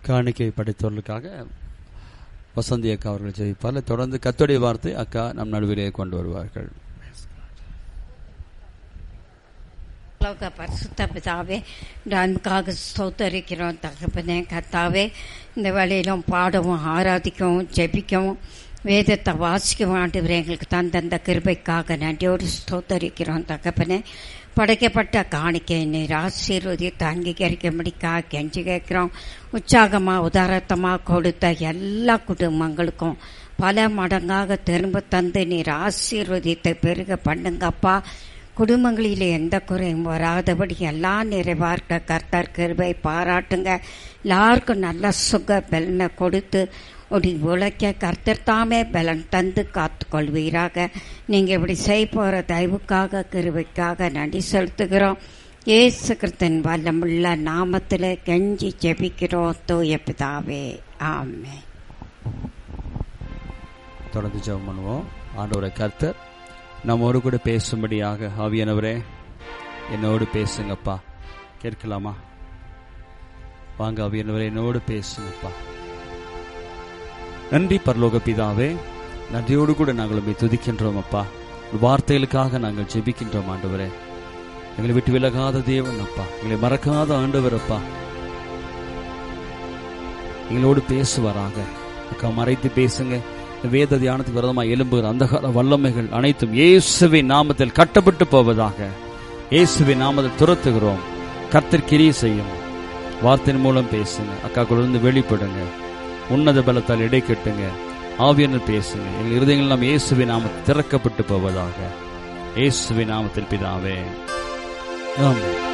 காணிக்கை படைத்தவர்களுக்காக வசந்தி அக்கா அவர்கள் ஜெயிப்பார் தொடர்ந்து கத்துடைய வார்த்தை அக்கா நம் நடுவிலே கொண்டு வருவார்கள் லோக பரிசுத்த பிதாவே இந்த அன்புக்காக ஸ்தோத்தரிக்கிறோம் தகப்பனே கத்தாவே இந்த வேலையிலும் பாடவும் ஆராதிக்கவும் ஜெபிக்கவும் வேதத்தை வாசிக்கவும் ஆண்டவரே எங்களுக்கு தந்தந்த கிருபைக்காக நன்றியோடு ஸ்தோத்தரிக்கிறோம் தகப்பனே படைக்கப்பட்ட காணிக்கை நீர் ஆசீர்வதித்து அங்கீகரிக்கும்படிக்காக கெஞ்சி கேட்கிறோம் உற்சாகமாக உதாரத்தமாக கொடுத்த எல்லா குடும்பங்களுக்கும் பல மடங்காக திரும்ப தந்து நீர் ஆசீர்வதித்து பெருக பண்ணுங்கப்பா குடும்பங்களில் எந்த குறையும் வராதபடி எல்லாம் நிறைவார்க்க கர்த்தர் கிருபை பாராட்டுங்க எல்லாருக்கும் நல்ல சுக பலனை கொடுத்து ஒடி உழைக்க கர்த்தர் தாமே பலன் தந்து காத்துக்கொள்வீராக நீங்கள் இப்படி செய்ய போகிற தயவுக்காக கிருபைக்காக நன்றி செலுத்துகிறோம் ஏசு கிறிஸ்தன் வல்லமுள்ள நாமத்தில் கெஞ்சி ஜெபிக்கிறோம் தூய பிதாவே ஆமே தொடர்ந்து ஜெபம் பண்ணுவோம் ஆண்டவரை கர்த்தர் நம்மோடு கூட பேசும்படியாக ஆவியானவரே என்னோடு பேசுங்கப்பா கேட்கலாமா வாங்க ஆவியானவரே என்னோடு பேசுங்கப்பா நன்றி பரலோக பிதாவே நன்றியோடு கூட நாங்கள் உண்மை துதிக்கின்றோம் அப்பா வார்த்தைகளுக்காக நாங்கள் ஜெபிக்கின்றோம் ஆண்டவரே எங்களை விட்டு விலகாத தேவன் அப்பா எங்களை மறக்காத ஆண்டவர் அப்பா எங்களோடு பேசுவாராக அக்கா மறைத்து பேசுங்க வேத தியானத்துக்கு விரதமாக எழும்புகிற அந்த வல்லமைகள் அனைத்தும் இயேசுவின் நாமத்தில் கட்டப்பட்டு போவதாக இயேசுவின் நாமத்தில் துரத்துகிறோம் கர்த்தர் கிரியை செய்யும் வார்த்தையின் மூலம் பேசுங்க அக்கா கூட இருந்து வெளிப்படுங்க உன்னத பலத்தால் இடை கட்டுங்க ஆவியனர் பேசுங்க எங்கள் இருதயங்கள் நாம் இயேசுவின் நாமத்தில் திறக்கப்பட்டு போவதாக இயேசுவின் நாமத்தில் பிதாவே ஆமென்